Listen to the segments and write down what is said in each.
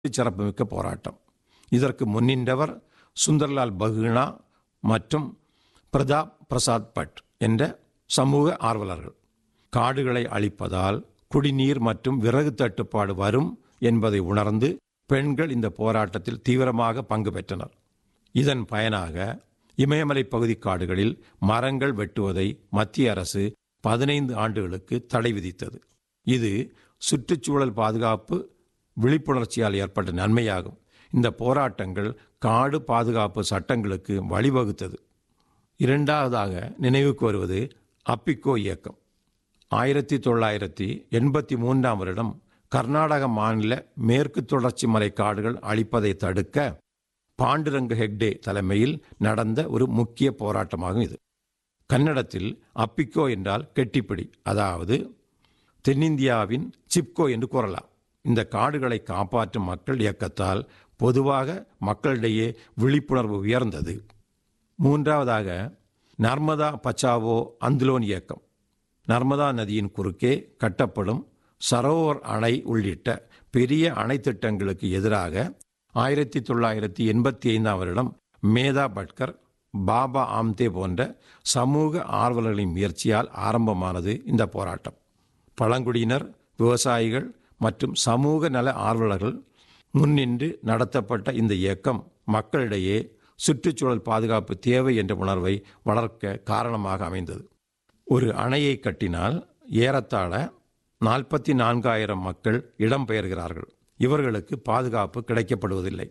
சிறப்புமிக்க போராட்டம் இதற்கு முன்னின்றவர் சுந்தர்லால் பகுனா மற்றும் பிரதாப் பிரசாத் பட் என்ற சமூக ஆர்வலர்கள் காடுகளை அழிப்பதால் குடிநீர் மற்றும் விறகு தட்டுப்பாடு வரும் என்பதை உணர்ந்து பெண்கள் இந்த போராட்டத்தில் தீவிரமாக பங்கு பெற்றனர் இதன் பயனாக இமயமலை பகுதி காடுகளில் மரங்கள் வெட்டுவதை மத்திய அரசு பதினைந்து ஆண்டுகளுக்கு தடை விதித்தது இது சுற்றுச்சூழல் பாதுகாப்பு விழிப்புணர்ச்சியால் ஏற்பட்ட நன்மையாகும் இந்த போராட்டங்கள் காடு பாதுகாப்பு சட்டங்களுக்கு வழிவகுத்தது இரண்டாவதாக நினைவுக்கு வருவது அப்பிக்கோ இயக்கம் ஆயிரத்தி தொள்ளாயிரத்தி எண்பத்தி மூன்றாம் வருடம் கர்நாடக மாநில மேற்கு தொடர்ச்சி மலை காடுகள் அழிப்பதை தடுக்க பாண்டுரங்க ஹெக்டே தலைமையில் நடந்த ஒரு முக்கிய போராட்டமாகும் இது கன்னடத்தில் அப்பிக்கோ என்றால் கெட்டிப்பிடி அதாவது தென்னிந்தியாவின் சிப்கோ என்று கூறலாம் இந்த காடுகளை காப்பாற்றும் மக்கள் இயக்கத்தால் பொதுவாக மக்களிடையே விழிப்புணர்வு உயர்ந்தது மூன்றாவதாக நர்மதா பச்சாவோ அந்துலோன் இயக்கம் நர்மதா நதியின் குறுக்கே கட்டப்படும் சரோவர் அணை உள்ளிட்ட பெரிய அணை திட்டங்களுக்கு எதிராக ஆயிரத்தி தொள்ளாயிரத்தி எண்பத்தி ஐந்தாம் வருடம் மேதா பட்கர் பாபா ஆம்தே போன்ற சமூக ஆர்வலர்களின் முயற்சியால் ஆரம்பமானது இந்த போராட்டம் பழங்குடியினர் விவசாயிகள் மற்றும் சமூக நல ஆர்வலர்கள் முன்னின்று நடத்தப்பட்ட இந்த இயக்கம் மக்களிடையே சுற்றுச்சூழல் பாதுகாப்பு தேவை என்ற உணர்வை வளர்க்க காரணமாக அமைந்தது ஒரு அணையை கட்டினால் ஏறத்தாழ நாற்பத்தி நான்காயிரம் மக்கள் இடம்பெயர்கிறார்கள் இவர்களுக்கு பாதுகாப்பு கிடைக்கப்படுவதில்லை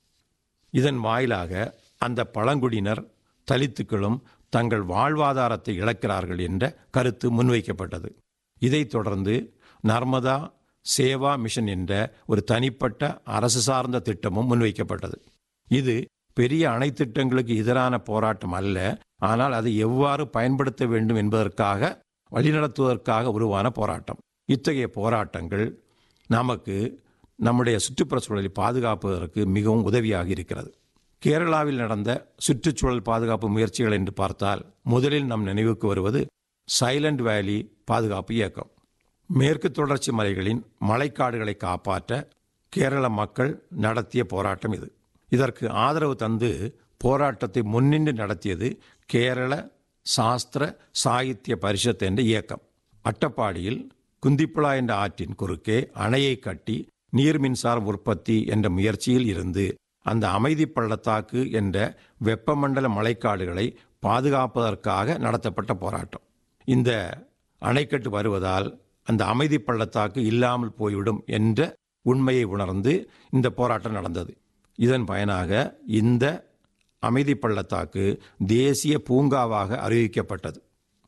இதன் வாயிலாக அந்த பழங்குடியினர் தலித்துக்களும் தங்கள் வாழ்வாதாரத்தை இழக்கிறார்கள் என்ற கருத்து முன்வைக்கப்பட்டது இதைத் தொடர்ந்து நர்மதா சேவா மிஷன் என்ற ஒரு தனிப்பட்ட அரசு சார்ந்த திட்டமும் முன்வைக்கப்பட்டது இது பெரிய அணை திட்டங்களுக்கு எதிரான போராட்டம் அல்ல ஆனால் அதை எவ்வாறு பயன்படுத்த வேண்டும் என்பதற்காக வழிநடத்துவதற்காக உருவான போராட்டம் இத்தகைய போராட்டங்கள் நமக்கு நம்முடைய சுற்றுப்புற சூழலை பாதுகாப்பதற்கு மிகவும் உதவியாக இருக்கிறது கேரளாவில் நடந்த சுற்றுச்சூழல் பாதுகாப்பு முயற்சிகள் என்று பார்த்தால் முதலில் நம் நினைவுக்கு வருவது சைலண்ட் வேலி பாதுகாப்பு இயக்கம் மேற்கு தொடர்ச்சி மலைகளின் மழைக்காடுகளை காப்பாற்ற கேரள மக்கள் நடத்திய போராட்டம் இது இதற்கு ஆதரவு தந்து போராட்டத்தை முன்னின்று நடத்தியது கேரள சாஸ்திர சாகித்ய பரிஷத் என்ற இயக்கம் அட்டப்பாடியில் குந்திப்புழா என்ற ஆற்றின் குறுக்கே அணையை கட்டி நீர் மின்சார உற்பத்தி என்ற முயற்சியில் இருந்து அந்த அமைதி பள்ளத்தாக்கு என்ற வெப்பமண்டல மழைக்காடுகளை பாதுகாப்பதற்காக நடத்தப்பட்ட போராட்டம் இந்த அணைக்கட்டு வருவதால் அந்த அமைதி பள்ளத்தாக்கு இல்லாமல் போய்விடும் என்ற உண்மையை உணர்ந்து இந்த போராட்டம் நடந்தது இதன் பயனாக இந்த அமைதி பள்ளத்தாக்கு தேசிய பூங்காவாக அறிவிக்கப்பட்டது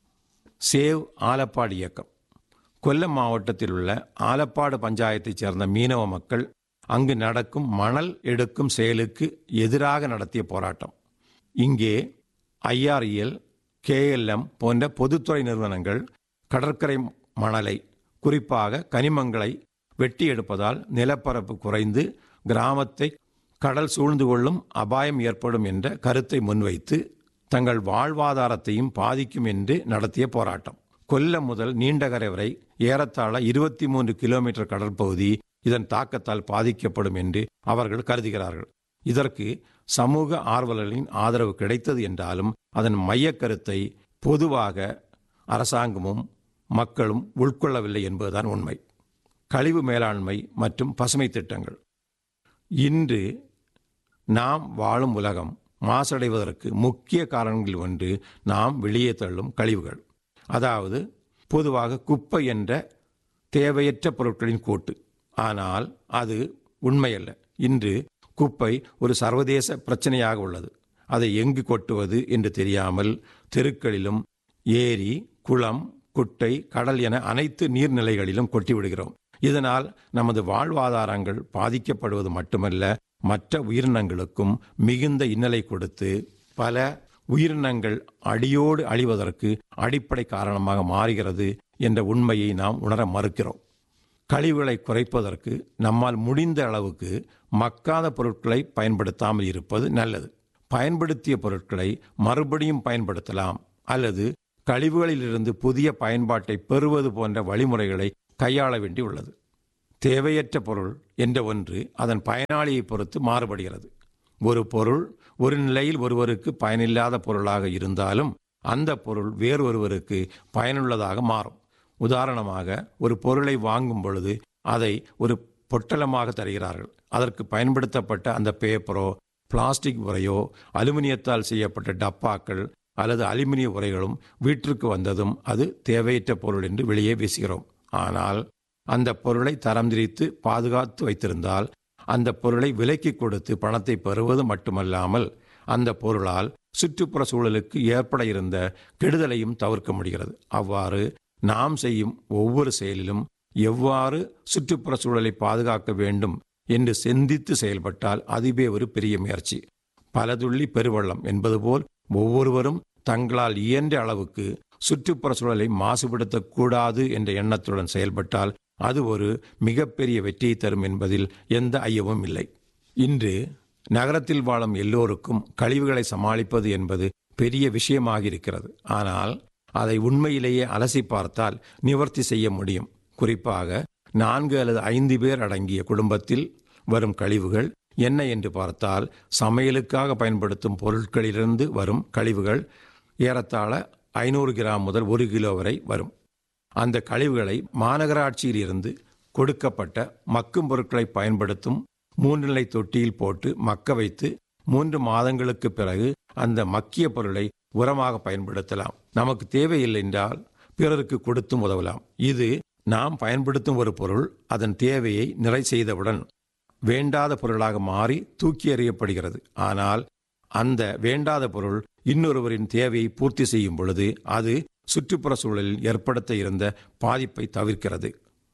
சேவ் ஆலப்பாடு இயக்கம் கொல்லம் மாவட்டத்தில் உள்ள ஆலப்பாடு பஞ்சாயத்தைச் சேர்ந்த மீனவ மக்கள் அங்கு நடக்கும் மணல் எடுக்கும் செயலுக்கு எதிராக நடத்திய போராட்டம் இங்கே ஐஆர்இஎல் கேஎல்எம் போன்ற பொதுத்துறை நிறுவனங்கள் கடற்கரை மணலை குறிப்பாக கனிமங்களை வெட்டி எடுப்பதால் நிலப்பரப்பு குறைந்து கிராமத்தை கடல் சூழ்ந்து கொள்ளும் அபாயம் ஏற்படும் என்ற கருத்தை முன்வைத்து தங்கள் வாழ்வாதாரத்தையும் பாதிக்கும் என்று நடத்திய போராட்டம் கொல்லம் முதல் நீண்டகரை வரை ஏறத்தாழ இருபத்தி மூன்று கிலோமீட்டர் கடற்பகுதி இதன் தாக்கத்தால் பாதிக்கப்படும் என்று அவர்கள் கருதுகிறார்கள் இதற்கு சமூக ஆர்வலர்களின் ஆதரவு கிடைத்தது என்றாலும் அதன் மையக் கருத்தை பொதுவாக அரசாங்கமும் மக்களும் உட்கொள்ளவில்லை என்பதுதான் உண்மை கழிவு மேலாண்மை மற்றும் பசுமை திட்டங்கள் இன்று நாம் வாழும் உலகம் மாசடைவதற்கு முக்கிய காரணங்களில் ஒன்று நாம் வெளியே தள்ளும் கழிவுகள் அதாவது பொதுவாக குப்பை என்ற தேவையற்ற பொருட்களின் கூட்டு ஆனால் அது உண்மையல்ல இன்று குப்பை ஒரு சர்வதேச பிரச்சனையாக உள்ளது அதை எங்கு கொட்டுவது என்று தெரியாமல் தெருக்களிலும் ஏரி குளம் குட்டை கடல் என அனைத்து நீர்நிலைகளிலும் கொட்டிவிடுகிறோம் இதனால் நமது வாழ்வாதாரங்கள் பாதிக்கப்படுவது மட்டுமல்ல மற்ற உயிரினங்களுக்கும் மிகுந்த இன்னலை கொடுத்து பல உயிரினங்கள் அடியோடு அழிவதற்கு அடிப்படை காரணமாக மாறுகிறது என்ற உண்மையை நாம் உணர மறுக்கிறோம் கழிவுகளை குறைப்பதற்கு நம்மால் முடிந்த அளவுக்கு மக்காத பொருட்களை பயன்படுத்தாமல் இருப்பது நல்லது பயன்படுத்திய பொருட்களை மறுபடியும் பயன்படுத்தலாம் அல்லது கழிவுகளிலிருந்து புதிய பயன்பாட்டை பெறுவது போன்ற வழிமுறைகளை கையாள வேண்டியுள்ளது தேவையற்ற பொருள் என்ற ஒன்று அதன் பயனாளியை பொறுத்து மாறுபடுகிறது ஒரு பொருள் ஒரு நிலையில் ஒருவருக்கு பயனில்லாத பொருளாக இருந்தாலும் அந்த பொருள் வேறொருவருக்கு பயனுள்ளதாக மாறும் உதாரணமாக ஒரு பொருளை வாங்கும் பொழுது அதை ஒரு பொட்டலமாக தருகிறார்கள் அதற்கு பயன்படுத்தப்பட்ட அந்த பேப்பரோ பிளாஸ்டிக் உரையோ அலுமினியத்தால் செய்யப்பட்ட டப்பாக்கள் அல்லது அலுமினிய உரைகளும் வீட்டிற்கு வந்ததும் அது தேவையற்ற பொருள் என்று வெளியே வீசுகிறோம் ஆனால் அந்த பொருளை தரம் திரித்து பாதுகாத்து வைத்திருந்தால் அந்த பொருளை விலைக்கு கொடுத்து பணத்தை பெறுவது மட்டுமல்லாமல் அந்த பொருளால் சுற்றுப்புற சூழலுக்கு ஏற்பட இருந்த கெடுதலையும் தவிர்க்க முடிகிறது அவ்வாறு நாம் செய்யும் ஒவ்வொரு செயலிலும் எவ்வாறு சுற்றுப்புற சூழலை பாதுகாக்க வேண்டும் என்று சிந்தித்து செயல்பட்டால் அதுவே ஒரு பெரிய முயற்சி பலதுள்ளி பெருவெள்ளம் என்பது போல் ஒவ்வொருவரும் தங்களால் இயன்ற அளவுக்கு சுற்றுப்புற சூழலை மாசுபடுத்தக்கூடாது என்ற எண்ணத்துடன் செயல்பட்டால் அது ஒரு மிகப்பெரிய வெற்றியை தரும் என்பதில் எந்த ஐயமும் இல்லை இன்று நகரத்தில் வாழும் எல்லோருக்கும் கழிவுகளை சமாளிப்பது என்பது பெரிய விஷயமாக இருக்கிறது ஆனால் அதை உண்மையிலேயே அலசி பார்த்தால் நிவர்த்தி செய்ய முடியும் குறிப்பாக நான்கு அல்லது ஐந்து பேர் அடங்கிய குடும்பத்தில் வரும் கழிவுகள் என்ன என்று பார்த்தால் சமையலுக்காக பயன்படுத்தும் பொருட்களிலிருந்து வரும் கழிவுகள் ஏறத்தாழ ஐநூறு கிராம் முதல் ஒரு கிலோ வரை வரும் அந்த கழிவுகளை மாநகராட்சியில் இருந்து கொடுக்கப்பட்ட மக்கும் பொருட்களை பயன்படுத்தும் மூன்று நிலை தொட்டியில் போட்டு மக்க வைத்து மூன்று மாதங்களுக்கு பிறகு அந்த மக்கிய பொருளை உரமாக பயன்படுத்தலாம் நமக்கு தேவையில்லை என்றால் பிறருக்கு கொடுத்தும் உதவலாம் இது நாம் பயன்படுத்தும் ஒரு பொருள் அதன் தேவையை நிறை செய்தவுடன் வேண்டாத பொருளாக மாறி தூக்கி எறியப்படுகிறது ஆனால் அந்த வேண்டாத பொருள் இன்னொருவரின் தேவையை பூர்த்தி செய்யும் பொழுது அது சுற்றுப்புற சூழலில் ஏற்படுத்த இருந்த பாதிப்பை தவிர்க்கிறது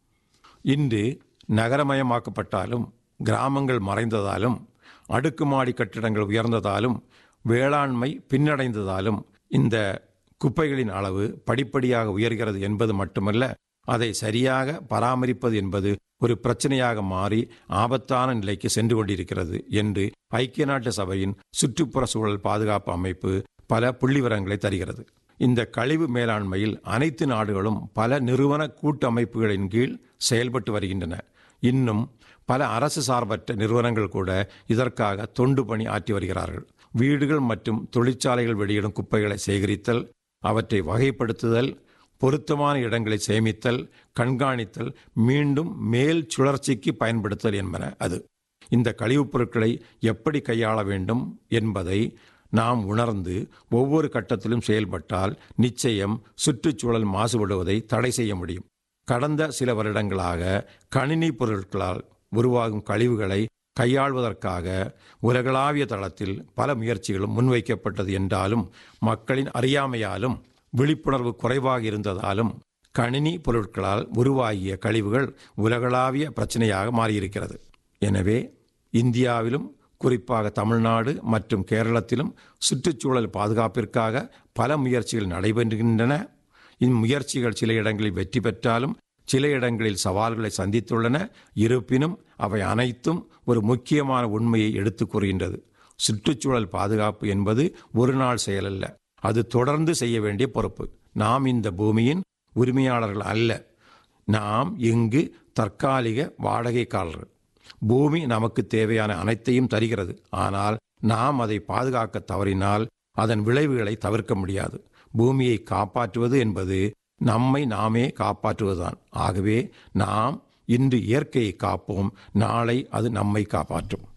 இன்று நகரமயமாக்கப்பட்டாலும் கிராமங்கள் மறைந்ததாலும் அடுக்குமாடி கட்டிடங்கள் உயர்ந்ததாலும் வேளாண்மை பின்னடைந்ததாலும் இந்த குப்பைகளின் அளவு படிப்படியாக உயர்கிறது என்பது மட்டுமல்ல அதை சரியாக பராமரிப்பது என்பது ஒரு பிரச்சனையாக மாறி ஆபத்தான நிலைக்கு சென்று கொண்டிருக்கிறது என்று ஐக்கிய நாட்டு சபையின் சுற்றுப்புற சூழல் பாதுகாப்பு அமைப்பு பல புள்ளிவிவரங்களை தருகிறது இந்த கழிவு மேலாண்மையில் அனைத்து நாடுகளும் பல நிறுவன கூட்டமைப்புகளின் கீழ் செயல்பட்டு வருகின்றன இன்னும் பல அரசு சார்பற்ற நிறுவனங்கள் கூட இதற்காக தொண்டு பணி ஆற்றி வருகிறார்கள் வீடுகள் மற்றும் தொழிற்சாலைகள் வெளியிடும் குப்பைகளை சேகரித்தல் அவற்றை வகைப்படுத்துதல் பொருத்தமான இடங்களை சேமித்தல் கண்காணித்தல் மீண்டும் மேல் சுழற்சிக்கு பயன்படுத்தல் என்பன அது இந்த கழிவுப் பொருட்களை எப்படி கையாள வேண்டும் என்பதை நாம் உணர்ந்து ஒவ்வொரு கட்டத்திலும் செயல்பட்டால் நிச்சயம் சுற்றுச்சூழல் மாசுபடுவதை தடை செய்ய முடியும் கடந்த சில வருடங்களாக கணினி பொருட்களால் உருவாகும் கழிவுகளை கையாள்வதற்காக உலகளாவிய தளத்தில் பல முயற்சிகளும் முன்வைக்கப்பட்டது என்றாலும் மக்களின் அறியாமையாலும் விழிப்புணர்வு குறைவாக இருந்ததாலும் கணினி பொருட்களால் உருவாகிய கழிவுகள் உலகளாவிய பிரச்சனையாக மாறியிருக்கிறது எனவே இந்தியாவிலும் குறிப்பாக தமிழ்நாடு மற்றும் கேரளத்திலும் சுற்றுச்சூழல் பாதுகாப்பிற்காக பல முயற்சிகள் நடைபெறுகின்றன இம்முயற்சிகள் சில இடங்களில் வெற்றி பெற்றாலும் சில இடங்களில் சவால்களை சந்தித்துள்ளன இருப்பினும் அவை அனைத்தும் ஒரு முக்கியமான உண்மையை எடுத்துக் கூறுகின்றது சுற்றுச்சூழல் பாதுகாப்பு என்பது ஒரு நாள் செயலல்ல அது தொடர்ந்து செய்ய வேண்டிய பொறுப்பு நாம் இந்த பூமியின் உரிமையாளர்கள் அல்ல நாம் இங்கு தற்காலிக வாடகைக்காரர்கள் பூமி நமக்கு தேவையான அனைத்தையும் தருகிறது ஆனால் நாம் அதை பாதுகாக்க தவறினால் அதன் விளைவுகளை தவிர்க்க முடியாது பூமியை காப்பாற்றுவது என்பது நம்மை நாமே காப்பாற்றுவதுதான் ஆகவே நாம் இன்று இயற்கையை காப்போம் நாளை அது நம்மை காப்பாற்றும்